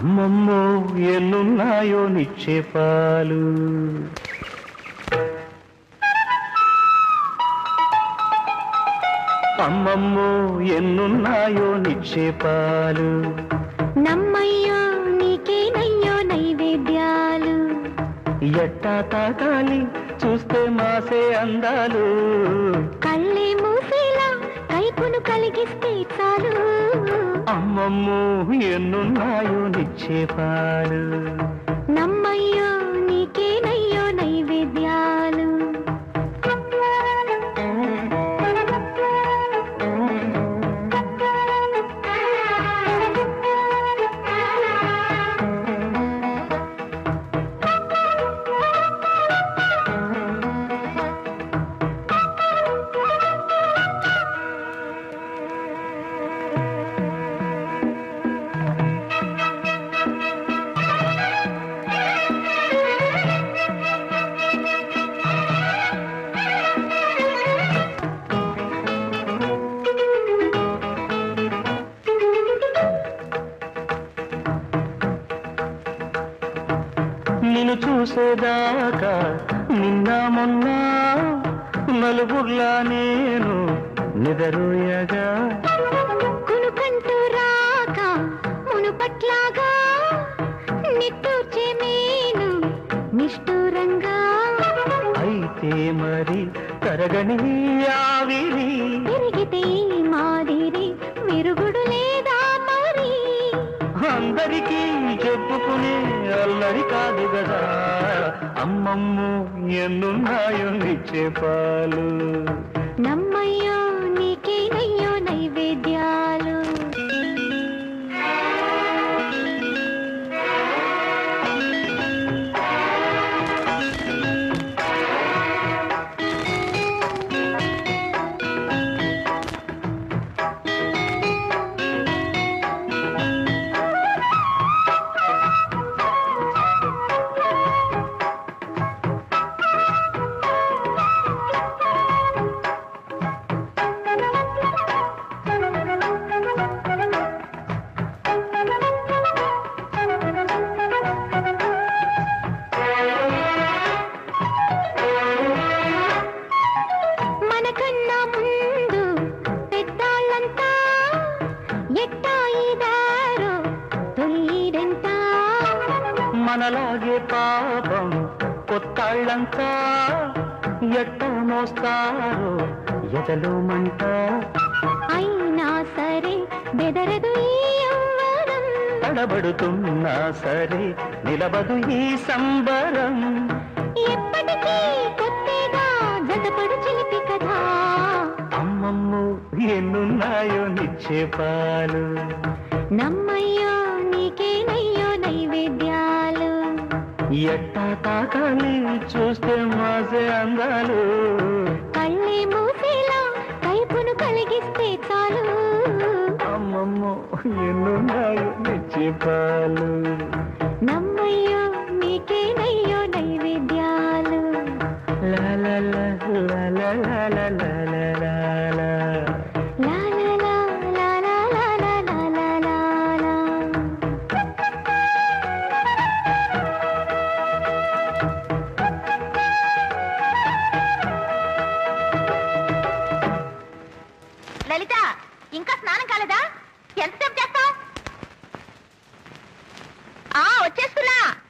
అమ్మమ్మో ఎన్నున్నాయో నిక్షేపాలు అమ్మమ్మో ఎన్నున్నాయో నిక్షేపాలు నమ్మయ్యో నీకేనయ్యో నైవేద్యాలు ఎట్టా తాకాలి చూస్తే మాసే అందాలు కళ్ళే మూసేలా కైపును కలిగిస్తే చాలు అమ్మమ్మో ఎన్నున్నాయో నిక్షేపాలు నమ్మయ్యో నీకేనయ్యో నైవేద్యాలు నిన్ను చూసేదాకా నిన్న మొన్న నలుగుర్లా నేను నిదరోయగా కునుకంటూ రాక మునుపట్లాగా నిట్టూర్చే మేను నిష్ఠూరంగా అయితే మరి తరగని ఆవిరి తిరిగితే ఈ మాదిరి విరుగుడు లేదా మరి అందరికీ చెప్పుకునే అల్లరి కాదు కదా అమ్మమ్మ ఎన్నున్నాయో నిక్షేపాలు నమ్మయ్యో నీకేనయ్యో నైవేద్యాలు మనకన్నా ముందు పెద్దాళ్ళంతా ఎట్టా ఇదారో తొలిడెంత మనలాగే పాపం కొత్తాళ్ళంతా ఎట్ట మోస్తారో ఎదలో మంట అయినా సరే బెదరదు ఈ యవ్వనం తడబడుతున్నా సరే నిలబదు ఈ సంబరం ఎప్పటికీ కొత్తగా జతపడు చిలిపి కదా అమ్మమ్మ ఎన్నున్నాయో నిక్షేపాలు నమ్మయ్యో నీకేనయ్యో నైవేద్యాలు ఎట్టా తాకాలి చూస్తే మాసే అందాలు కళ్ళే మూసేలా కైపును కలిగిస్తే చాలు అమ్మమ్మ ఎన్నున్నాయో నిక్షేపాలు నమ్మయ్యో నీకేనయ్యో నైవేద్యాలు లా లా లా లా లా లా లా లా లా లా లా. లా లా లా లా లా లా లా లా లా లా లా. లలిత ఇంకా స్నానం కాలేదా ఎంతసేపు చేస్తావు వచ్చేస్తున్నా